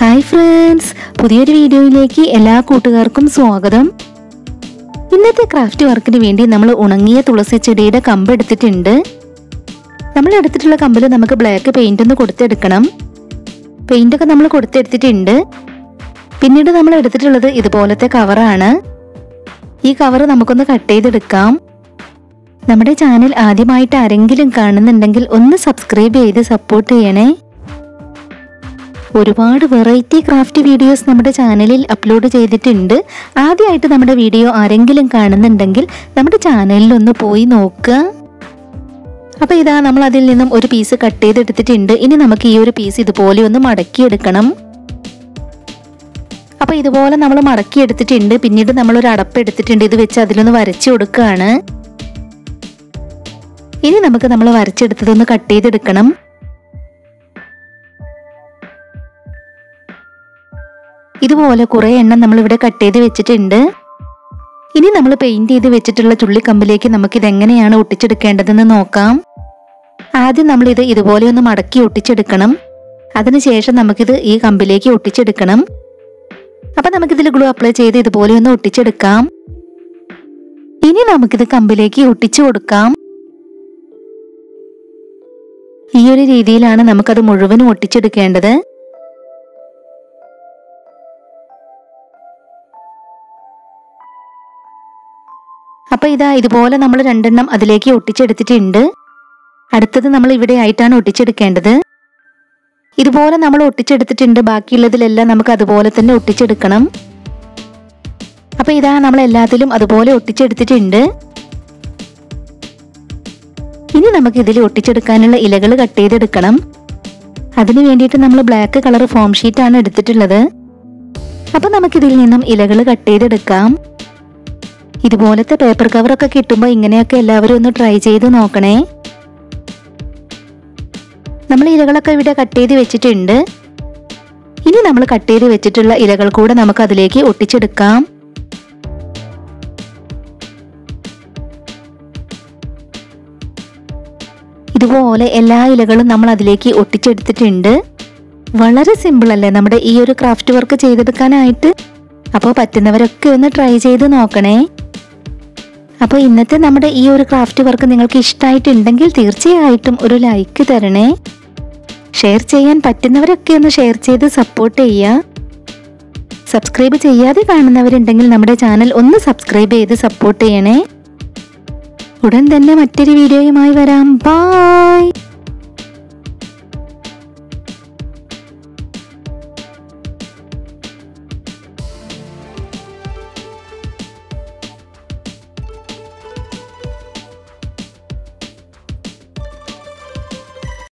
hi friends പുതിയൊരു വീഡിയോയിലേക്ക് എല്ലാ കൂട്ടുകാർക്കും സ്വാഗതം ഇന്നത്തെ ക്രാഫ്റ്റ് വർക്കിന് വേണ്ടി നമ്മൾ ഉണങ്ങിയ തുളസി ചെടിയുടെ കമ്പ് എടുത്തിട്ടുണ്ട് നമ്മൾ എടുത്തിട്ടുള്ള കമ്പിൽ നമുക്ക് ബ്ലാക്ക് പെയിന്റ് ഒന്ന് കൊടുത്തെടുക്കണം പെയിന്റ് ഒക്കെ നമ്മൾ കൊടുത്തെടുത്തിട്ടുണ്ട് പിന്നീട് നമ്മൾ എടുത്തിട്ടുള്ളത് ഇതുപോലത്തെ കവറാണ് ഈ കവർ നമുക്കൊന്ന് കട്ട് ചെയ്തെടുക്കാം നമ്മുടെ ചാനൽ ആദ്യമായിട്ട് ആരെങ്കിലും കാണുന്നുണ്ടെങ്കിൽ ഒന്ന് സബ്സ്ക്രൈബ് ചെയ്ത് സപ്പോർട്ട് ചെയ്യണേ ഒരുപാട് വെറൈറ്റി ക്രാഫ്റ്റ് വീഡിയോസ് നമ്മുടെ ചാനലിൽ അപ്ലോഡ് ചെയ്തിട്ടുണ്ട് ആദ്യമായിട്ട് നമ്മുടെ വീഡിയോ ആരെങ്കിലും കാണുന്നുണ്ടെങ്കിൽ നമ്മുടെ ചാനലിൽ ഒന്ന് പോയി നോക്കുക അപ്പൊ ഇതാ നമ്മൾ അതിൽ നിന്നും ഒരു പീസ് കട്ട് ചെയ്തെടുത്തിട്ടുണ്ട് ഇനി നമുക്ക് ഈ ഒരു പീസ് ഇതുപോലെ ഒന്ന് മടക്കിയെടുക്കണം അപ്പൊ ഇതുപോലെ നമ്മൾ മടക്കി എടുത്തിട്ടുണ്ട് പിന്നീട് നമ്മൾ ഒരു അടപ്പ് എടുത്തിട്ടുണ്ട് ഇത് വെച്ച് അതിലൊന്ന് വരച്ചു കൊടുക്കുകയാണ് ഇനി നമുക്ക് നമ്മൾ വരച്ചെടുത്തതൊന്ന് കട്ട് ചെയ്തെടുക്കണം ഇതുപോലെ കുറെ എണ്ണം നമ്മൾ ഇവിടെ കട്ട് ചെയ്ത് വെച്ചിട്ടുണ്ട് ഇനി നമ്മൾ പെയിന്റ് ചെയ്ത് വെച്ചിട്ടുള്ള ചുള്ളിക്കമ്പിലേക്ക് നമുക്ക് ഇത് എങ്ങനെയാണ് ഒട്ടിച്ചെടുക്കേണ്ടതെന്ന് നോക്കാം ആദ്യം നമ്മൾ ഇത് ഇതുപോലെ ഒന്ന് മടക്കി ഒട്ടിച്ചെടുക്കണം അതിനുശേഷം നമുക്കിത് ഈ കമ്പിലേക്ക് ഒട്ടിച്ചെടുക്കണം അപ്പൊ നമുക്കിതിൽ ഗ്ലൂ അപ്ലൈ ചെയ്ത് ഇതുപോലെ ഒന്ന് ഒട്ടിച്ചെടുക്കാം ഇനി നമുക്കിത് കമ്പിലേക്ക് ഒട്ടിച്ചു കൊടുക്കാം ഈ ഒരു രീതിയിലാണ് നമുക്കത് മുഴുവനും ഒട്ടിച്ചെടുക്കേണ്ടത് അപ്പൊ ഇതാ ഇതുപോലെ നമ്മൾ രണ്ടെണ്ണം അതിലേക്ക് ഒട്ടിച്ചെടുത്തിട്ടുണ്ട് അടുത്തത് നമ്മൾ ഇവിടെ ആയിട്ടാണ് ഒട്ടിച്ചെടുക്കേണ്ടത് ഇതുപോലെ നമ്മൾ ഒട്ടിച്ചെടുത്തിട്ടുണ്ട് ബാക്കിയുള്ളതിലെല്ലാം നമുക്ക് അതുപോലെ തന്നെ ഒട്ടിച്ചെടുക്കണം അപ്പൊ ഇതാ നമ്മൾ എല്ലാത്തിലും അതുപോലെ ഒട്ടിച്ചെടുത്തിട്ടുണ്ട് ഇനി നമുക്ക് ഇതിൽ ഒട്ടിച്ചെടുക്കാനുള്ള ഇലകൾ കട്ട് ചെയ്തെടുക്കണം അതിനു വേണ്ടിയിട്ട് നമ്മൾ ബ്ലാക്ക് കളർ ഫോം ഷീറ്റ് ആണ് എടുത്തിട്ടുള്ളത് അപ്പൊ നമുക്കിതിൽ നിന്നും ഇലകൾ കട്ട് ചെയ്തെടുക്കാം ഇതുപോലത്തെ പേപ്പർ കവറൊക്കെ കിട്ടുമ്പോൾ ഇങ്ങനെയൊക്കെ എല്ലാവരും ഒന്ന് ട്രൈ ചെയ്ത് നോക്കണേ നമ്മൾ ഇലകളൊക്കെ ഇവിടെ കട്ട് ചെയ്ത് വെച്ചിട്ടുണ്ട് ഇനി നമ്മൾ കട്ട് ചെയ്ത് വെച്ചിട്ടുള്ള ഇലകൾ കൂടെ നമുക്ക് അതിലേക്ക് ഒട്ടിച്ചെടുക്കാം ഇതുപോലെ എല്ലാ ഇലകളും നമ്മൾ അതിലേക്ക് ഒട്ടിച്ചെടുത്തിട്ടുണ്ട് വളരെ സിമ്പിൾ അല്ലേ നമ്മുടെ ഈ ഒരു ക്രാഫ്റ്റ് വർക്ക് ചെയ്തെടുക്കാനായിട്ട് അപ്പോൾ പറ്റുന്നവരൊക്കെ ഒന്ന് ട്രൈ ചെയ്ത് നോക്കണേ അപ്പോൾ ഇന്നത്തെ നമ്മുടെ ഈ ഒരു ക്രാഫ്റ്റ് വർക്ക് നിങ്ങൾക്ക് ഇഷ്ടമായിട്ടുണ്ടെങ്കിൽ തീർച്ചയായിട്ടും ഒരു ലൈക്ക് തരണേ ഷെയർ ചെയ്യാൻ പറ്റുന്നവരൊക്കെ ഒന്ന് ഷെയർ ചെയ്ത് സപ്പോർട്ട് ചെയ്യുക സബ്സ്ക്രൈബ് ചെയ്യാതെ കാണുന്നവരുണ്ടെങ്കിൽ നമ്മുടെ ചാനൽ ഒന്ന് സബ്സ്ക്രൈബ് ചെയ്ത് സപ്പോർട്ട് ചെയ്യണേ ഉടൻ തന്നെ മറ്റൊരു വീഡിയോയുമായി വരാം ബാ